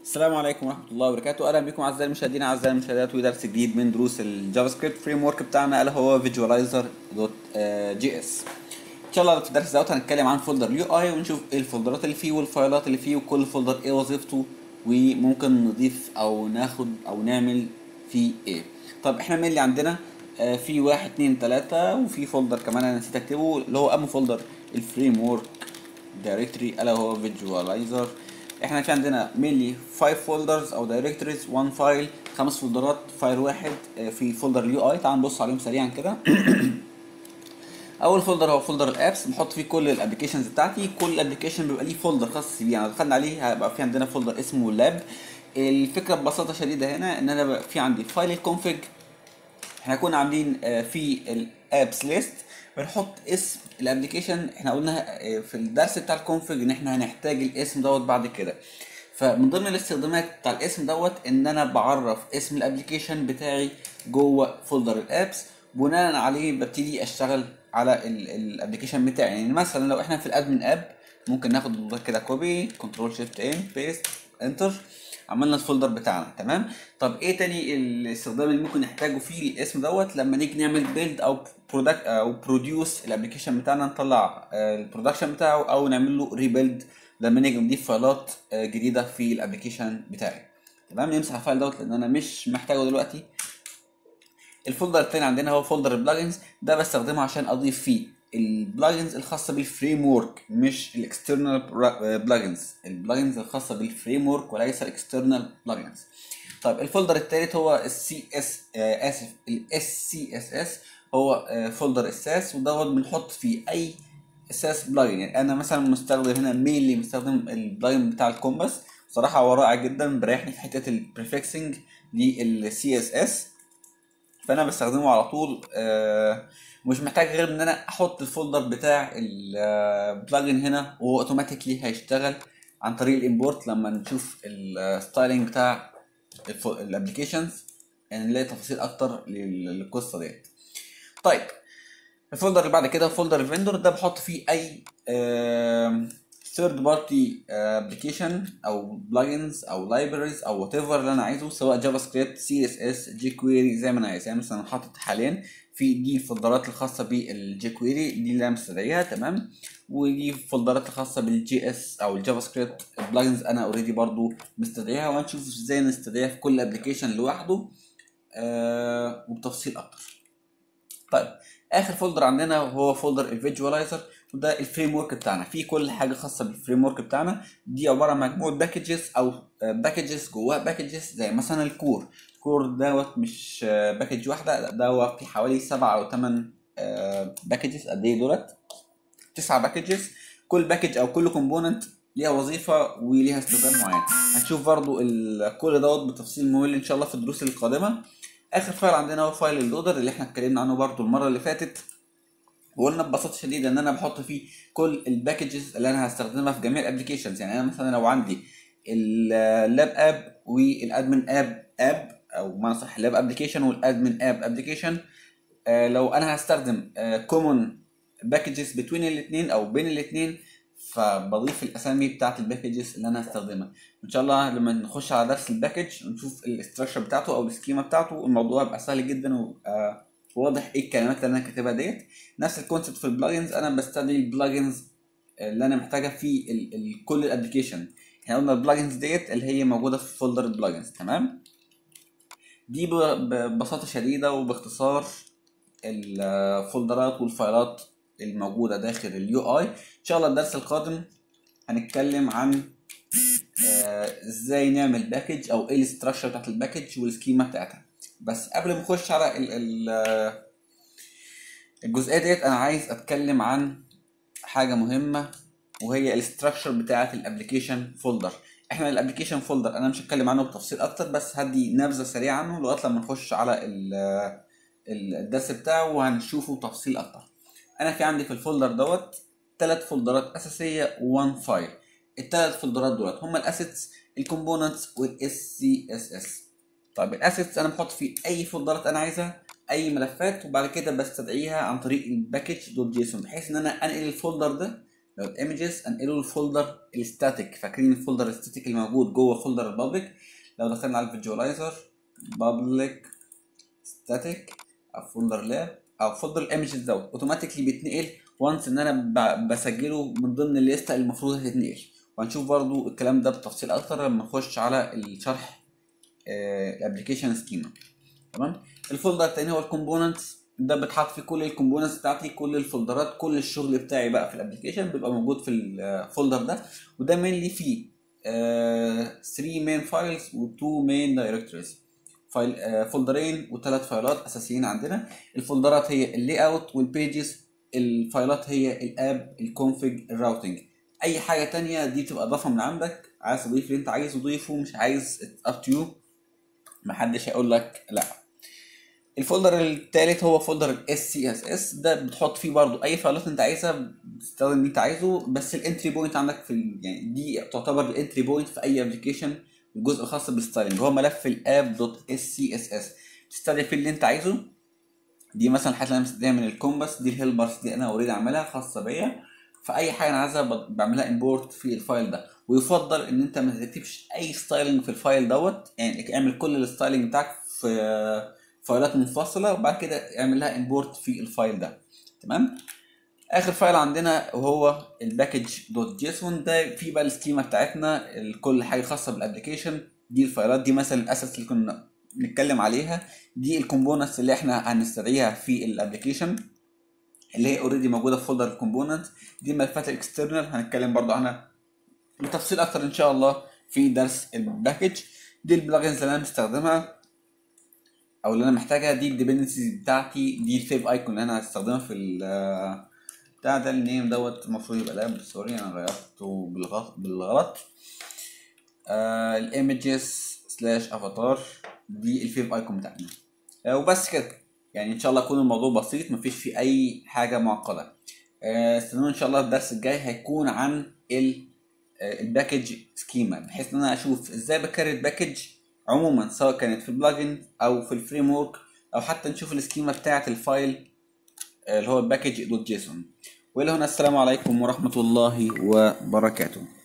السلام عليكم ورحمة الله وبركاته، أهلا بكم أعزائي المشاهدين أعزائي المشاهدات ودرس جديد من دروس الجافا سكريبت فريم ورك بتاعنا ألا هو فيجواليزر دوت جي اس. إن شاء الله في الدرس دوت هنتكلم عن فولدر اليو اي ونشوف إيه الفولدرات اللي فيه والفايلات اللي فيه وكل فولدر إيه وظيفته وممكن نضيف أو ناخد أو نعمل فيه إيه. طب إحنا مين اللي عندنا؟ آه، في واحد اتنين تلاتة وفي فولدر كمان أنا نسيت أكتبه اللي هو أهم فولدر الفريم ورك دايركتوري ألا هو فيجواليزر احنا في عندنا مينلي 5 فولدرز او دايركتوريز 1 فايل خمس فولدرات فايل واحد آه، في فولدر اليو اي تعال نبص عليهم سريعا كده اول فولدر هو فولدر الابس بحط فيه كل الابلكيشنز بتاعتي كل ابلكيشن بيبقى ليه فولدر خاص بيه يعني دخلنا عليه هيبقى في عندنا فولدر اسمه لاب الفكره ببساطه شديده هنا ان انا بقى في عندي فايل الكونفج احنا كنا عاملين آه، في الابس ليست بنحط اسم الابلكيشن احنا قلنا آه، في الدرس بتاع الكونفج ان احنا هنحتاج الاسم دوت بعد كده فمن ضمن الاستخدامات بتاع الاسم دوت ان انا بعرف اسم الابلكيشن بتاعي جوه فولدر الابس بناء عليه ببتدي اشتغل على الابلكيشن بتاعي يعني مثلا لو احنا في الادمن اب ممكن ناخد كده كوبي كنترول شيفت ان بيست انتر عملنا الفولدر بتاعنا تمام طب ايه تاني الاستخدام اللي ممكن نحتاجه فيه الاسم دوت لما نيجي نعمل بيلد او برودكت او بروديوس الابلكيشن بتاعنا نطلع آه، البرودكشن بتاعه او نعمل له ريبيلد لما نيجي نضيف فايلات آه، جديده في الابلكيشن بتاعي تمام نمسح الفايل دوت لان انا مش محتاجه دلوقتي الفولدر التاني عندنا هو فولدر البلجنز ده بستخدمه عشان اضيف فيه البلجنز الخاصه بالفريم ورك مش الاكسترنال بلجنز البلجنز الخاصه بالفريم ورك وليس الاكسترنال بلجنز طيب الفولدر الثالث هو السي اس اسف الاس سي اس اس هو آه، فولدر اساس ودوت بنحط فيه اي اساس بلجن يعني انا مثلا مستخدم هنا مينلي مستخدم البلجن بتاع الكومباس بصراحه هو رائع جدا بريحني في حته البريفكسنج للسي اس اس فانا بستخدمه على طول آه، مش محتاج غير ان انا احط الفولدر بتاع البلجن هنا وهو اوتوماتيكلي هيشتغل عن طريق الامبورت لما نشوف الستايلنج بتاع الابلكيشنز يعني نلاقي تفاصيل اكتر لل- للقصه ديت طيب الفولدر اللي بعد كده فولدر الفندور ده بحط فيه اي ثيرد بارتي ابلكيشن او بلجنز او لايبرز او وات ايفر اللي انا عايزه سواء جافا سكريبت سي اس اس جي كويري زي ما انا عايز يعني مثلا أنا حاطط حاليا في دي الفولدرات الخاصه بالجي كويري دي اللي انا مستدعيها تمام ودي الفولدرات الخاصه بالجي اس او الجافا سكريبت بلجنز انا اوريدي برضو مستدعيها وهنشوف ازاي نستدعيها في كل ابلكيشن لوحده آه وبتفصيل اكتر طيب اخر فولدر عندنا هو فولدر الفيجواليزر وده الفريم ورك بتاعنا فيه كل حاجه خاصه بالفريم ورك بتاعنا دي عباره عن مجموعه باكجز او باكجز جواها باكجز زي مثلا الكور الكور دوت مش باكج واحده لا دوت في حوالي سبعة او ثمان باكجز قد ايه دولت تسعة باكجز كل باكج او كل كومبوننت ليها وظيفه وليها استخدام معين هنشوف برضو ال- كل دوت بتفصيل ممل ان شاء الله في الدروس القادمه اخر فايل عندنا هو فايل اللودر اللي احنا اتكلمنا عنه برضو المره اللي فاتت وقلنا ببساطه شديده ان انا بحط فيه كل الباكجز اللي انا هستخدمها في جميع الابلكيشنز يعني انا مثلا لو عندي اللاب اب والادمن اب اب او ما صح اللاب ابلكيشن والادمن اب ابلكيشن لو انا هستخدم كومون باكجز بين الاثنين او بين الاثنين فبضيف الاسامي بتاعت الباكجز اللي انا هستخدمها ان شاء الله لما نخش على درس الباكج ونشوف الاستراكشر بتاعته او السكيما بتاعته الموضوع يبقى سهل جدا ويبقى واضح ايه الكلمات اللي انا كاتبها ديت نفس الكونسيبت في البلجنز انا بستدعي البلجنز اللي انا محتاجها في ال ال كل الابلكيشن احنا قلنا البلجنز ديت اللي هي موجوده في فولدر البلجنز تمام دي ب- ببساطه شديده وباختصار الفولدرات والفايلات الموجوده داخل اليو اي ان شاء الله الدرس القادم هنتكلم عن آه، ازاي نعمل باكج او ايه الاستراكشر بتاعت الباكج والسكيما بتاعتها بس قبل ما نخش على ال ال آه، الجزئيه ديت انا عايز اتكلم عن حاجه مهمه وهي الاستراكشر بتاعت الابلكيشن فولدر احنا الابلكيشن فولدر انا مش هتكلم عنه بتفصيل اكتر بس هدي نبذه سريعه عنه لغايه لما نخش على ال- ال- الدرس بتاعه وهنشوفه تفصيل اكتر انا في عندي في الفولدر دوت ثلاث فولدرات اساسيه وان فايل الثلاث فولدرات دولت هم الاسيتس الكومبوننتس والاس سي اس اس طيب الاسيتس انا بحط فيه اي فولدرات انا عايزها اي ملفات وبعد كده بستدعيها عن طريق الباكج دوت جيسون بحيث ان انا انقل الفولدر ده لو الايمجز انقله الفولدر الستاتيك فاكرين الفولدر الستاتيك اللي موجود جوه فولدر البابليك لو دخلنا على الفيجواليزر بابليك ستاتيك او فولدر لاب او فولدر الايمجز دوت اوتوماتيكلي بيتنقل وانس ان انا ب- بسجله من ضمن الليسته اللي المفروض هتتنقل وهنشوف برضو الكلام ده بتفصيل اكتر لما نخش على الشرح الابلكيشن سكيما تمام الفولدر التاني هو الكومبوننتس ده بتحط فيه كل الكومبوننتس بتاعتي كل الفولدرات كل الشغل بتاعي بقى في الابلكيشن بيبقى موجود في الفولدر ده وده مينلي فيه 3 مين فايلز و2 مين دايركتوريز فايل آه، فولدرين وثلاث فايلات اساسيين عندنا الفولدرات هي اللي اوت والبيجز الفايلات هي الاب الكونفج الراوتنج اي حاجه تانية دي تبقى اضافه من عندك عايز تضيف اللي انت عايزه ضيفه مش عايز اب تو يو محدش هيقول لك لا الفولدر التالت هو فولدر الاس سي اس اس ده بتحط فيه برضو اي فايلات انت عايزها بتستخدم اللي انت عايزه بس الانتري بوينت عندك في ال... يعني دي تعتبر الانتري بوينت في اي ابلكيشن الجزء الخاص بالستايلنج هو ملف الاب دوت اس سي اس اس تستخدم فيه اللي انت عايزه دي مثلا الحاجات اللي انا مستخدمها من الكومباس دي الهيلبرز دي انا اوريدي عاملها خاصه بيا فاي حاجه انا عايزها ب- بعملها امبورت في الفايل ده ويفضل ان انت ما تكتبش اي ستايلنج في الفايل دوت يعني اعمل كل الستايلنج بتاعك في فايلات منفصله وبعد كده اعمل لها امبورت في الفايل ده تمام اخر فايل عندنا وهو الباكج دوت جيسون ده فيه بقى السكيما بتاعتنا ال- كل حاجه خاصه بالابلكيشن دي الفايلات دي مثلا الاساس اللي كنا نتكلم عليها دي الكومبوننتس اللي احنا هنستدعيها في الابلكيشن اللي هي اوريدي موجوده في فولدر الكومبوننت دي ملفات الاكسترنال هنتكلم برضو عنها بتفصيل اكتر ان شاء الله في درس الباكج دي البلجنز اللي انا مستخدمها او اللي انا محتاجها دي الديبندنسيز بتاعتي دي الفيب ايكون اللي انا هستخدمها في ال بتاع ده النيم دوت المفروض يبقى لاب سوري انا غيرته بالغلط بالغلط آه الايمجز سلاش افاتار دي الفيب ايكون بتاعنا آه وبس كده يعني ان شاء الله يكون الموضوع بسيط مفيش فيه اي حاجه معقده آه، استنونا ان شاء الله الدرس الجاي هيكون عن ال آه، الباكج سكيما بحيث ان انا اشوف ازاي بكرر باكج عموما سواء كانت في البلجن او في الفريم ورك او حتى نشوف السكيما بتاعه الفايل آه، اللي هو الباكج دوت جيسون والى هنا السلام عليكم ورحمه الله وبركاته